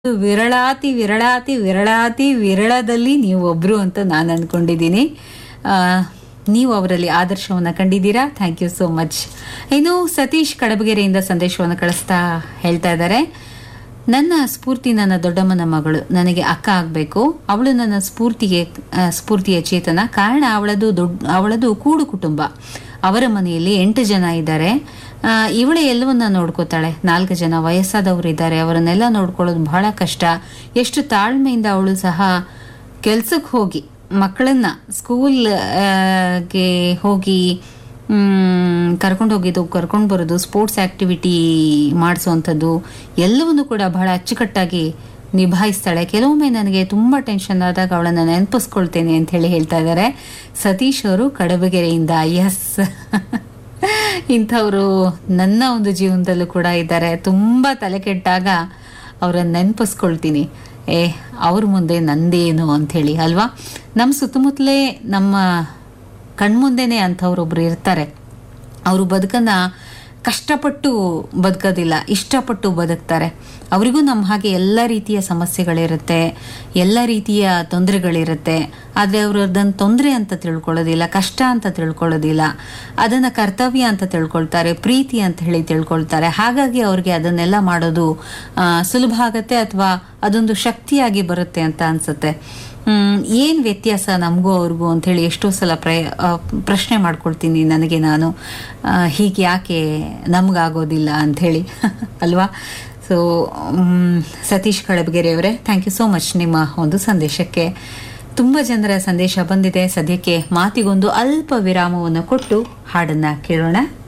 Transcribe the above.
ವಿರಳಾತಿ ವಿರಳಾತಿ ವಿರಳಾತಿ ವಿರಳದಲ್ಲಿ ನೀವು ಒಬ್ರು ಅಂತ ನಾನು ಅನ್ಕೊಂಡಿದ್ದೀನಿ ಆ, ನೀವು ಅವರಲ್ಲಿ ಆದರ್ಶವನ್ನು ಕಂಡಿದ್ದೀರಾ ಥ್ಯಾಂಕ್ ಯು ಸೋ ಮಚ್ ಇನ್ನು ಸತೀಶ್ ಕಡಬಗೆರೆಯಿಂದ ಸಂದೇಶವನ್ನು ಕಳಿಸ್ತಾ ಹೇಳ್ತಾ ಇದ್ದಾರೆ ನನ್ನ ಸ್ಫೂರ್ತಿ ನನ್ನ ದೊಡ್ಡಮ್ಮನ ಮಗಳು ನನಗೆ ಅಕ್ಕ ಆಗಬೇಕು ಅವಳು ನನ್ನ ಸ್ಫೂರ್ತಿಗೆ ಆ, ಸ್ಫೂರ್ತಿಯ ಚೇತನ ಕಾರಣ ಅವಳದು ದೊಡ್ಡ ಅವಳದು ಕೂಡು ಕುಟುಂಬ ಅವರ ಮನೆಯಲ್ಲಿ ಎಂಟು ಜನ ಇದ್ದಾರೆ ಆ, ಇವಳೇ ಎಲ್ಲವನ್ನ ನೋಡ್ಕೋತಾಳೆ ನಾಲ್ಕು ಜನ ವಯಸ್ಸಾದವರು ಇದ್ದಾರೆ ಅವರನ್ನೆಲ್ಲ ನೋಡ್ಕೊಳ್ಳೋದು ಬಹಳ ಕಷ್ಟ ಎಷ್ಟು ತಾಳ್ಮೆಯಿಂದ ಅವಳು ಸಹ ಕೆಲ್ಸಕ್ಕೆ ಹೋಗಿ ಮಕ್ಕಳನ್ನ ಸ್ಕೂಲ್ ಆ, ಗೆ ಹೋಗಿ ಕರ್ಕೊಂಡು ಹೋಗಿದ್ದು ಕರ್ಕೊಂಡು ಬರೋದು ಸ್ಪೋರ್ಟ್ಸ್ ಆಕ್ಟಿವಿಟಿ ಮಾಡಿಸೋವಂಥದ್ದು ಎಲ್ಲವನ್ನು ಕೂಡ ಬಹಳ ಅಚ್ಚುಕಟ್ಟಾಗಿ ನಿಭಾಯಿಸ್ತಾಳೆ ಕೆಲವೊಮ್ಮೆ ನನಗೆ ತುಂಬ ಟೆನ್ಷನ್ ಆದಾಗ ಅವಳನ್ನು ನೆನಪಿಸ್ಕೊಳ್ತೇನೆ ಅಂತ ಹೇಳಿ ಹೇಳ್ತಾ ಇದ್ದಾರೆ ಸತೀಶ್ ಅವರು ಕಡಬಗೆರೆಯಿಂದ ಎಸ್ ಇಂಥವರು ನನ್ನ ಒಂದು ಜೀವನದಲ್ಲೂ ಕೂಡ ಇದ್ದಾರೆ ತುಂಬ ತಲೆ ಕೆಟ್ಟಾಗ ಅವರನ್ನು ನೆನಪಿಸ್ಕೊಳ್ತೀನಿ ಏ ಅವ್ರ ಮುಂದೆ ನಂದೇನು ಅಂಥೇಳಿ ಅಲ್ವಾ ನಮ್ಮ ಸುತ್ತಮುತ್ತಲೇ ನಮ್ಮ ಕಣ್ಮುಂದೆನೇ ಅಂಥವ್ರೊಬ್ರು ಇರ್ತಾರೆ ಅವರು ಬದುಕನ್ನ ಕಷ್ಟಪಟ್ಟು ಬದುಕೋದಿಲ್ಲ ಇಷ್ಟಪಟ್ಟು ಬದುಕ್ತಾರೆ ಅವರಿಗೂ ನಮ್ಮ ಹಾಗೆ ಎಲ್ಲ ರೀತಿಯ ಸಮಸ್ಯೆಗಳಿರುತ್ತೆ ಎಲ್ಲ ರೀತಿಯ ತೊಂದರೆಗಳಿರುತ್ತೆ ಆದರೆ ಅವರು ಅದನ್ನು ತೊಂದರೆ ಅಂತ ತಿಳ್ಕೊಳ್ಳೋದಿಲ್ಲ ಕಷ್ಟ ಅಂತ ತಿಳ್ಕೊಳ್ಳೋದಿಲ್ಲ ಅದನ್ನು ಕರ್ತವ್ಯ ಅಂತ ತಿಳ್ಕೊಳ್ತಾರೆ ಪ್ರೀತಿ ಅಂತ ಹೇಳಿ ತಿಳ್ಕೊಳ್ತಾರೆ ಹಾಗಾಗಿ ಅವ್ರಿಗೆ ಅದನ್ನೆಲ್ಲ ಮಾಡೋದು ಆ, ಸುಲಭ ಆಗತ್ತೆ ಅಥವಾ ಅದೊಂದು ಶಕ್ತಿಯಾಗಿ ಬರುತ್ತೆ ಅಂತ ಅನ್ಸುತ್ತೆ ಹ್ಮ್, ಏನ್ ವ್ಯತ್ಯಾಸ ನಮಗೂ ಅವ್ರಿಗೂ ಅಂಥೇಳಿ ಎಷ್ಟೋ ಸಲ ಪ್ರ ಆ, ಪ್ರಶ್ನೆ ಮಾಡ್ಕೊಳ್ತೀನಿ ನನಗೆ ನಾನು ಆ, ಹೀಗೆ ಯಾಕೆ ನಮಗಾಗೋದಿಲ್ಲ ಅಂಥೇಳಿ ಅಲ್ವಾ ಸೊ ಸತೀಶ್ ಕಳಬಗೆರೆಯವರೇ ಥ್ಯಾಂಕ್ ಯು ಸೋ ಮಚ್ ನಿಮ್ಮ ಒಂದು ಸಂದೇಶಕ್ಕೆ ತುಂಬ ಜನರ ಸಂದೇಶ ಬಂದಿದೆ ಸದ್ಯಕ್ಕೆ ಮಾತಿಗೊಂದು ಅಲ್ಪ ವಿರಾಮವನ್ನು ಕೊಟ್ಟು ಹಾಡನ್ನ ಕೇಳೋಣ